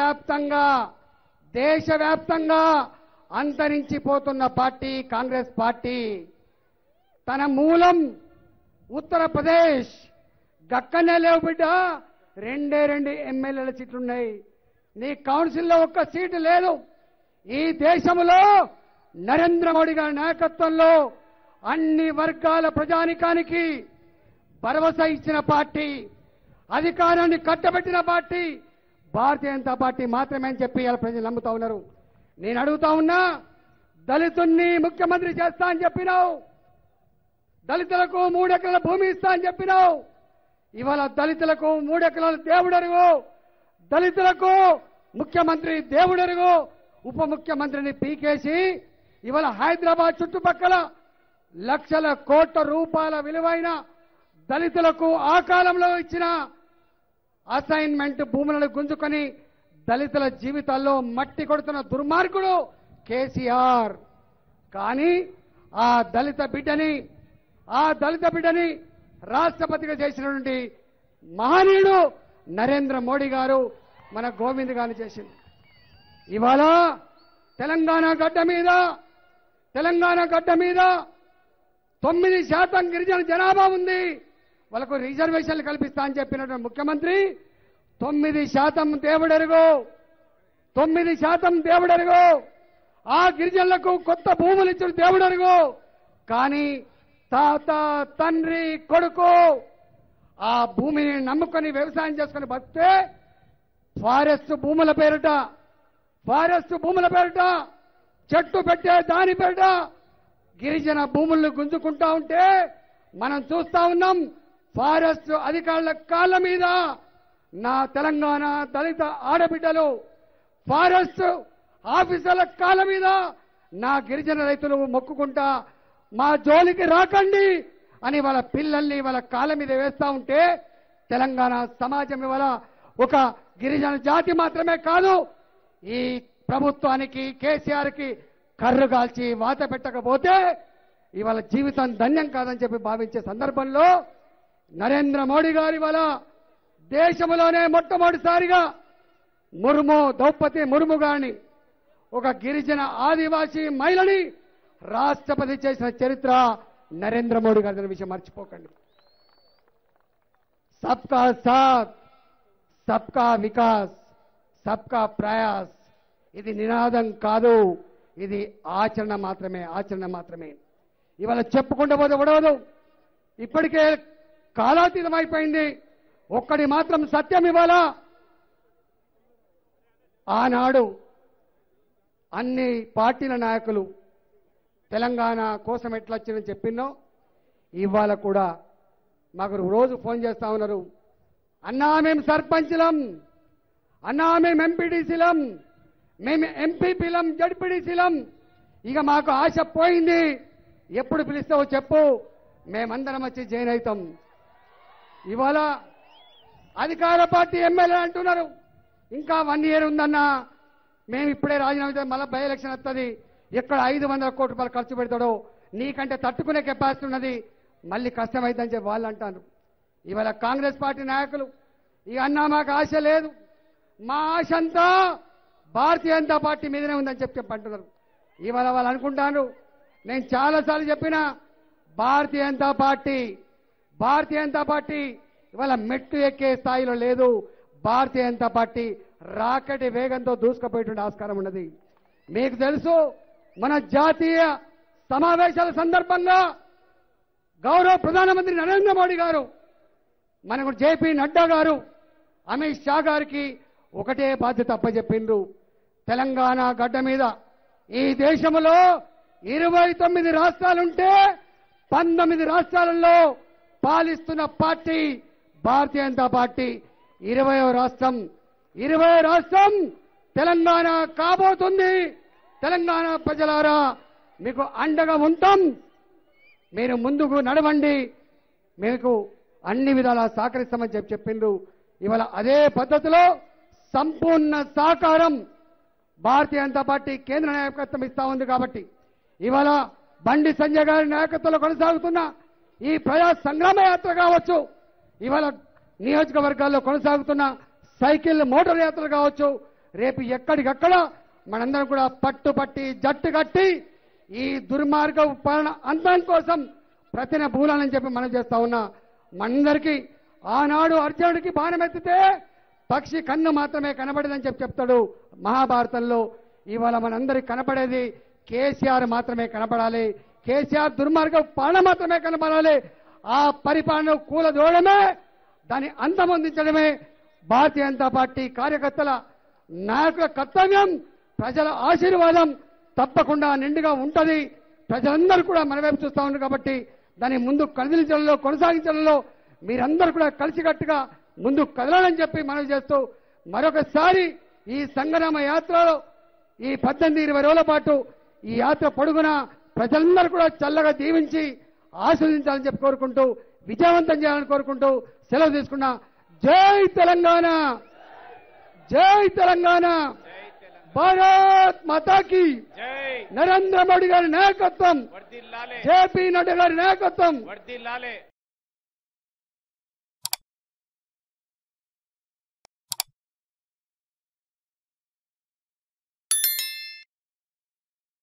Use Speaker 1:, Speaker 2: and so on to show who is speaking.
Speaker 1: వ్యాప్తంగా దేశవ్యాప్తంగా అంతరించిపోతున్న పార్టీ కాంగ్రెస్ పార్టీ తన మూలం ఉత్తరప్రదేశ్ గక్కనే లేవు బిడ్డ రెండే రెండు ఎమ్మెల్యేల సీట్లున్నాయి నీ కౌన్సిల్లో ఒక్క సీటు లేదు ఈ దేశంలో నరేంద్ర మోడీ గారి నాయకత్వంలో అన్ని వర్గాల ప్రజానికానికి భరోసా ఇచ్చిన పార్టీ అధికారాన్ని కట్టబెట్టిన పార్టీ భారతీయ జనతా పార్టీ మాత్రమే అని చెప్పి ఇలా ప్రజలు నమ్ముతా ఉన్నారు నేను అడుగుతా ఉన్నా దళితుణ్ణి ముఖ్యమంత్రి చేస్తా అని చెప్పినావు దళితులకు మూడెకరాల భూమి ఇస్తా అని చెప్పినావు ఇవాళ దళితులకు మూడెకరాల దేవుడరుగు దళితులకు ముఖ్యమంత్రి దేవుడరుగు ఉప ముఖ్యమంత్రిని పీకేసి ఇవాళ హైదరాబాద్ చుట్టుపక్కల లక్షల కోట్ల రూపాయల విలువైన దళితులకు ఆ కాలంలో ఇచ్చిన అసైన్మెంట్ భూములను గుంజుకొని దళితుల జీవితాల్లో మట్టి కొడుతున్న దుర్మార్గుడు కేసీఆర్ కానీ ఆ దళిత బిడ్డని ఆ దళిత బిడ్డని రాష్ట్రపతిగా చేసినటువంటి మహనీయుడు నరేంద్ర మోడీ గారు మన గోవింద్ గారిని చేసింది ఇవాళ తెలంగాణ గడ్డ మీద తెలంగాణ గడ్డ మీద తొమ్మిది శాతం గిరిజన జనాభా ఉంది వాళ్ళకు రిజర్వేషన్లు కల్పిస్తా అని చెప్పినటువంటి ముఖ్యమంత్రి తొమ్మిది శాతం దేవుడెరుగు తొమ్మిది శాతం దేవుడెరుగు ఆ గిరిజనులకు కొత్త భూములు ఇచ్చిన దేవుడెరుగు కానీ తాత తండ్రి కొడుకు ఆ భూమిని నమ్ముకొని వ్యవసాయం చేసుకొని బతితే ఫారెస్ట్ భూముల పేరిట ఫారెస్ట్ భూముల పేరిట చెట్టు పెట్టే దాని పేరిట గిరిజన భూములను గుంజుకుంటా ఉంటే మనం చూస్తా ఉన్నాం ఫారెస్ట్ అధికారుల కాళ్ళ మీద నా తెలంగాణ దళిత ఆడబిడ్డలు ఫారెస్ట్ ఆఫీసర్ల కాళ్ళ మీద నా గిరిజన రైతులు మొక్కుకుంటా మా జోలికి రాకండి అని వాళ్ళ పిల్లల్ని వాళ్ళ కాళ్ళ మీద వేస్తా ఉంటే తెలంగాణ సమాజం ఇవాళ ఒక గిరిజన జాతి మాత్రమే కాదు ఈ ప్రభుత్వానికి కేసీఆర్ కి కర్రు కాల్చి వాత పెట్టకపోతే ఇవాళ జీవితం ధన్యం కాదని చెప్పి భావించే సందర్భంలో నరేంద్ర మోడీ గారి ఇవాళ దేశంలోనే మొట్టమొదటిసారిగా ముర్ము ద్రౌపది ముర్ము గారిని ఒక గిరిజన ఆదివాసీ మహిళని రాష్ట్రపతి చేసిన చరిత్ర నరేంద్ర మోడీ గారి విషయం మర్చిపోకండి సబ్కా సాత్ సబ్కా వికాస్ సబ్కా ప్రయాస్ ఇది నినాదం కాదు ఇది ఆచరణ మాత్రమే ఆచరణ మాత్రమే ఇవాళ చెప్పుకుంటూ పోతే ఉడవదు ఇప్పటికే కాలాతీతం అయిపోయింది ఒక్కడి మాత్రం సత్యం ఇవాళ ఆనాడు అన్ని పార్టీల నాయకులు తెలంగాణ కోసం ఎట్లా వచ్చిందని చెప్పినో ఇవాళ కూడా మాకు రోజు ఫోన్ చేస్తా ఉన్నారు అన్నా మేము సర్పంచ్లం అన్నా మేము ఎంపీటీసీలం మేము ఎంపీపీలం జడ్పీటీసీలం ఇక మాకు ఆశ పోయింది ఎప్పుడు పిలుస్తావో చెప్పు మేమందరం వచ్చి జాయిన్ అవుతాం ఇవాళ అధికార పార్టీ ఎమ్మెల్యే అంటున్నారు ఇంకా వన్ ఇయర్ ఉందన్నా మేము ఇప్పుడే రాజీనామా చేస్తే మళ్ళీ బై ఎలక్షన్ వస్తుంది ఎక్కడ ఐదు వందల కోట్ల రూపాయలు ఖర్చు పెడతాడో నీకంటే తట్టుకునే కెపాసిటీ ఉన్నది మళ్ళీ కష్టమైందని చెప్పి వాళ్ళు అంటారు ఇవాళ కాంగ్రెస్ పార్టీ నాయకులు ఇక అన్నా మాకు ఆశ లేదు మా ఆశ అంతా భారతీయ జనతా పార్టీ మీదనే ఉందని చెప్పి చెప్పి అంటున్నారు ఇవాళ వాళ్ళు అనుకుంటాను నేను చాలాసార్లు చెప్పిన భారతీయ జనతా పార్టీ భారతీయ జనతా పార్టీ ఇవాళ మెట్టు ఎక్కే స్థాయిలో లేదు భారతీయ జనతా పార్టీ రాకెట్ వేగంతో దూసుకుపోయేటువంటి ఆస్కారం ఉన్నది మీకు తెలుసు మన జాతీయ సమావేశాల సందర్భంగా గౌరవ ప్రధానమంత్రి నరేంద్ర మోడీ గారు మనకు జేపీ నడ్డా గారు అమిత్ షా గారికి ఒకటే బాధ్యత అప్పచెప్పిండ్రు తెలంగాణ గడ్డ మీద ఈ దేశంలో ఇరవై తొమ్మిది రాష్ట్రాలుంటే పంతొమ్మిది రాష్ట్రాలలో పాలిస్తున్న పార్టీ భారతీయ జనతా పార్టీ ఇరవయో రాష్ట్రం ఇరవై రాష్ట్రం తెలంగాణ కాబోతుంది తెలంగాణ ప్రజలారా మీకు అండగా ఉంటాం మీరు ముందుకు నడవండి మీకు అన్ని విధాలా సహకరిస్తామని చెప్పి చెప్పిండ్రు ఇవాళ అదే పద్ధతిలో సంపూర్ణ సహకారం భారతీయ జనతా పార్టీ కేంద్ర నాయకత్వం ఇస్తా ఉంది కాబట్టి ఇవాళ బండి సంజయ్ గారి నాయకత్వంలో కొనసాగుతున్న ఈ ప్రజా సంగ్రామ యాత్ర కావచ్చు ఇవాళ నియోజకవర్గాల్లో కొనసాగుతున్న సైకిల్ మోటార్ యాత్రలు కావచ్చు రేపు ఎక్కడికక్కడ మనందరం కూడా పట్టుపట్టి జట్టు కట్టి ఈ దుర్మార్గ పాలన అంతం కోసం ప్రతిన భూలాలని చెప్పి మనం చేస్తా ఉన్నా మనందరికీ ఆనాడు అర్జునుడికి బాణం ఎత్తితే పక్షి కన్ను మాత్రమే కనబడేదని చెప్పి చెప్తాడు మహాభారతంలో ఇవాళ మనందరికి కనపడేది కేసీఆర్ మాత్రమే కనపడాలి కేసీఆర్ దుర్మార్గ పాలన మాత్రమే కనపడాలి ఆ పరిపాలన కూలదోడమే దాన్ని అంతమొందించడమే భారతీయ జనతా పార్టీ కార్యకర్తల నాయకుల కర్తవ్యం ప్రజల ఆశీర్వాదం తప్పకుండా నిండుగా ఉంటది ప్రజలందరూ కూడా మన వైపు చూస్తా ఉన్నారు కాబట్టి దాన్ని ముందు కదిలించడంలో కొనసాగించడంలో మీరందరూ కూడా కలిసికట్టుగా ముందు కదలాలని చెప్పి మనం చేస్తూ మరొకసారి ఈ సంగ్రామ యాత్రలో ఈ పద్దెనిమిది ఇరవై రోజుల పాటు ఈ యాత్ర పొడుగున ప్రజలందరూ కూడా చల్లగా దీవించి ఆస్వాదించాలని చెప్పి కోరుకుంటూ విజయవంతం చేయాలని కోరుకుంటూ సెలవు తీసుకున్నా జై తెలంగాణ జై తెలంగాణ
Speaker 2: జై తెలంగాణ
Speaker 1: భారత్ మాతాకి
Speaker 2: జై
Speaker 1: నరేంద్ర మోడీ గారి నాయకత్వం
Speaker 2: వర్దిల్లాలే
Speaker 1: జేపీ నడ్డా గారి నాయకత్వం
Speaker 2: వర్దిల్లాలే